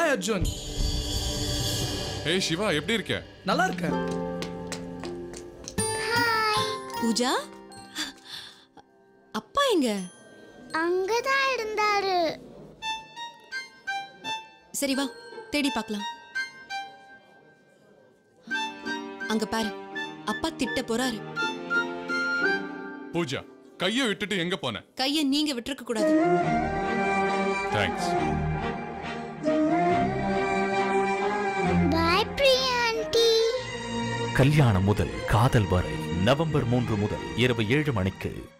hi Arjun ஏய் சிவா எப்படி இருக்க நல்லா இருக்கேன் பூஜா அப்பா எங்க அங்கதான் இருந்தாரு சரி வா தேடி பார்க்கலாம் அங்க பாரு அப்பா திட்ட போறாரு பூஜா கையை விட்டுட்டு எங்க போன கைய நீங்க விட்டுருக்க கூடாது தேங்க்ஸ் பாய் பிரியா ஆண்டி கல்யாணம் முதல் காதல் வரை நவம்பர் மூன்று முதல் இரவு ஏழு மணிக்கு